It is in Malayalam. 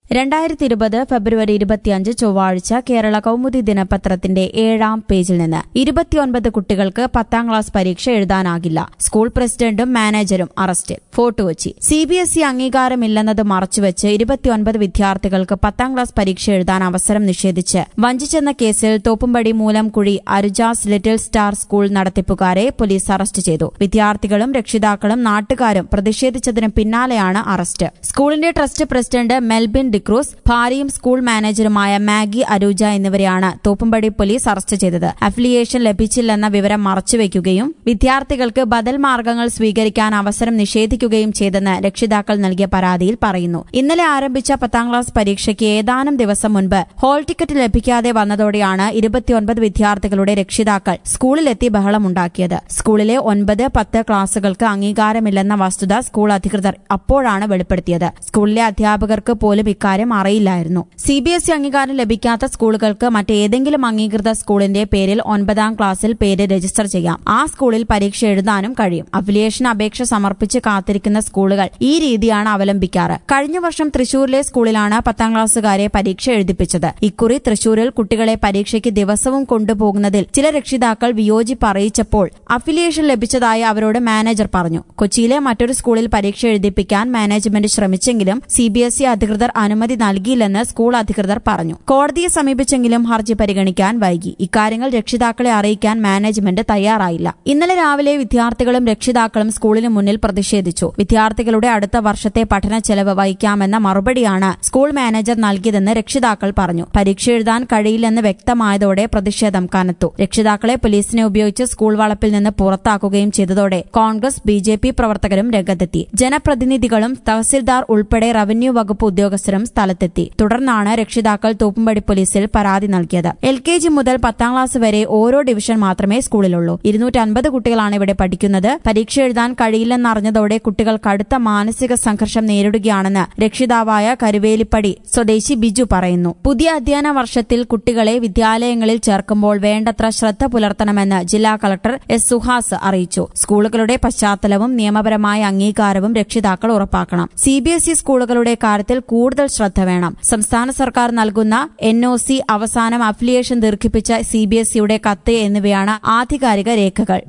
രണ്ടായിരത്തി ഇരുപത് ഫെബ്രുവരി ഇരുപത്തിയഞ്ച് ചൊവ്വാഴ്ച കേരള കൗമുദി ദിനപത്രത്തിന്റെ ഏഴാം പേജിൽ നിന്ന് ഇരുപത്തിയൊൻപത് കുട്ടികൾക്ക് പത്താം ക്ലാസ് പരീക്ഷ എഴുതാനാകില്ല സ്കൂൾ പ്രസിഡന്റും മാനേജരും അറസ്റ്റിൽ fort Kochi C B S E അംഗീകാരമില്ലെന്നത് മറച്ചുവെച്ച് ഇരുപത്തിയൊൻപത് വിദ്യാർത്ഥികൾക്ക് പത്താം ക്ലാസ് പരീക്ഷ എഴുതാൻ അവസരം നിഷേധിച്ച് വഞ്ചിച്ചെന്ന കേസിൽ Thoppumpady Moolamkuzhi Arujas little star school നടത്തിപ്പുകാരെ പോലീസ് അറസ്റ്റ് ചെയ്തു വിദ്യാർത്ഥികളും രക്ഷിതാക്കളും നാട്ടുകാരും പ്രതിഷേധിച്ചതിന് പിന്നാലെയാണ് അറസ്റ്റ് സ്കൂളിന്റെ ട്രസ്റ്റ് പ്രസിഡന്റ് മെൽബിൻ ഡിക്രൂസ് ഭാര്യയും സ്കൂൾ മാനേജറുമായ മാഗി അരൂജ എന്നിവരെയാണ് തോപ്പുംപടി പോലീസ് അറസ്റ്റ് ചെയ്തത് അഫിലിയേഷൻ ലഭിച്ചില്ലെന്ന വിവരം മറച്ചുവെക്കുകയും വിദ്യാർത്ഥികൾക്ക് ബദൽ മാർഗങ്ങൾ സ്വീകരിക്കാൻ അവസരം നിഷേധിക്കുകയും ചെയ്തെന്ന് രക്ഷിതാക്കൾ നൽകിയ പരാതിയിൽ പറയുന്നു ഇന്നലെ ആരംഭിച്ച പത്താം ക്ലാസ് പരീക്ഷയ്ക്ക് ഏതാനും ദിവസം മുൻപ് ഹാൾ ടിക്കറ്റ് ലഭിക്കാതെ വന്നതോടെയാണ് ഇരുപത്തിയൊൻപത് വിദ്യാർത്ഥികളുടെ രക്ഷിതാക്കൾ സ്കൂളിലെത്തി ബഹളമുണ്ടാക്കിയത് സ്കൂളിലെ ഒൻപത് പത്ത് ക്ലാസുകൾക്ക് അംഗീകാരമില്ലെന്ന വസ്തുത സ്കൂൾ അധികൃതർ അപ്പോഴാണ് വെളിപ്പെടുത്തിയത് സ്കൂളിലെ അധ്യാപകർക്ക് പോലും ഇക്കാര്യം അറിയില്ലായിരുന്നു സി ബി എസ് ഇ അംഗീകാരം ലഭിക്കാത്ത സ്കൂളുകൾക്ക് മറ്റേതെങ്കിലും അംഗീകൃത സ്കൂളിന്റെ പേരിൽ ഒൻപതാം ക്ലാസ്സിൽ പേര് രജിസ്റ്റർ ചെയ്യാം ആ സ്കൂളിൽ പരീക്ഷ എഴുതാനും കഴിയും അഫിലിയേഷൻ അപേക്ഷ സമർപ്പിച്ച് കാത്തിരിക്കുന്ന സ്കൂളുകൾ ഈ രീതിയാണ് അവലംബിക്കാറ് കഴിഞ്ഞ വർഷം തൃശൂരിലെ സ്കൂളിലാണ് പത്താം ക്ലാസ്സുകാരെ പരീക്ഷ എഴുതിപ്പിച്ചത് ഇക്കുറി തൃശൂരിൽ കുട്ടികളെ പരീക്ഷയ്ക്ക് ദിവസവും കൊണ്ടുപോകുന്നതിൽ ചില രക്ഷിതാക്കൾ വിയോജിപ്പ് അറിയിച്ചപ്പോൾ അഫിലിയേഷൻ ലഭിച്ചതായി അവരോട് മാനേജർ പറഞ്ഞു കൊച്ചിയിലെ മറ്റൊരു സ്കൂളിൽ പരീക്ഷ എഴുതിപ്പിക്കാൻ മാനേജ്മെന്റ് ശ്രമിച്ചെങ്കിലും സി ബി എസ് ഇ അധികൃതർ അനുമതി നൽകിയില്ലെന്ന് സ്കൂൾ അധികൃതർ പറഞ്ഞു കോടതിയെ സമീപിച്ചെങ്കിലും ഹർജി പരിഗണിക്കാൻ വൈകി ഇക്കാര്യങ്ങൾ രക്ഷിതാക്കളെ അറിയിക്കാൻ മാനേജ്മെന്റ് തയ്യാറായില്ല ഇന്നലെ രാവിലെ വിദ്യാർത്ഥികളും രക്ഷിതാക്കളും സ്കൂളിന് മുന്നിൽ പ്രതിഷേധിച്ചു വിദ്യാർത്ഥികളുടെ അടുത്ത വർഷത്തെ പഠന ചെലവ് വഹിക്കാമെന്ന മറുപടിയാണ് സ്കൂൾ മാനേജർ നൽകിയതെന്ന് രക്ഷിതാക്കൾ പറഞ്ഞു പരീക്ഷ എഴുതാൻ കഴിയില്ലെന്ന് വ്യക്തമായതോടെ പ്രതിഷേധം കനത്തു രക്ഷിതാക്കളെ പോലീസിനെ ഉപയോഗിച്ച് സ്കൂൾ വളപ്പിൽ നിന്ന് പുറത്താക്കുകയും ചെയ്തതോടെ കോൺഗ്രസ് ബി ജെ പി പ്രവർത്തകരും രംഗത്തെത്തി ജനപ്രതിനിധികളും തഹസിൽദാർ ഉൾപ്പെടെ റവന്യൂ വകുപ്പ് ഉദ്യോഗസ്ഥരും സ്ഥലത്തെത്തി തുടർന്നാണ് രക്ഷിതാക്കൾ തോപ്പുംപടി പോലീസിൽ പരാതി നൽകിയത് എൽ കെ ജി മുതൽ പത്താം ക്ലാസ് വരെ ഓരോ ഡിവിഷൻ മാത്രമേ സ്കൂളിലുള്ളൂ ഇരുന്നൂറ്റൻപത് കുട്ടികളാണ് ഇവിടെ പഠിക്കുന്നത് പരീക്ഷ എഴുതാൻ കഴിയില്ലെന്നറിഞ്ഞതോടെ കുട്ടികൾ കടുത്ത മാനസിക സംഘർഷം നേരിടുകയാണെന്ന് രക്ഷിതാവായ കരുവേലിപ്പടി സ്വദേശി ബിജു പറയുന്നു പുതിയ അധ്യയന വർഷത്തിൽ കുട്ടികളെ വിദ്യാലയങ്ങളിൽ ചേർക്കുമ്പോൾ വേണ്ടത്ര ശ്രദ്ധ പുലർത്തണമെന്ന് ജില്ലാ കളക്ടർ എസ് സുഹാസ് അറിയിച്ചു സ്കൂളുകളുടെ പശ്ചാത്തലവും നിയമപരമായ അംഗീകാരവും രക്ഷിതാക്കൾ ഉറപ്പാക്കണം സി ബി എസ് ഇ സ്കൂളുകളുടെ കാര്യത്തിൽ കൂടുതൽ ശ്രദ്ധ വേണം സംസ്ഥാന സർക്കാർ നൽകുന്ന എൻ ഒ സി അവസാനം അഫിലിയേഷൻ ദീർഘിപ്പിച്ച സി ബി എസ് ഇയുടെ കത്ത് എന്നിവയാണ് ആധികാരിക രേഖകൾ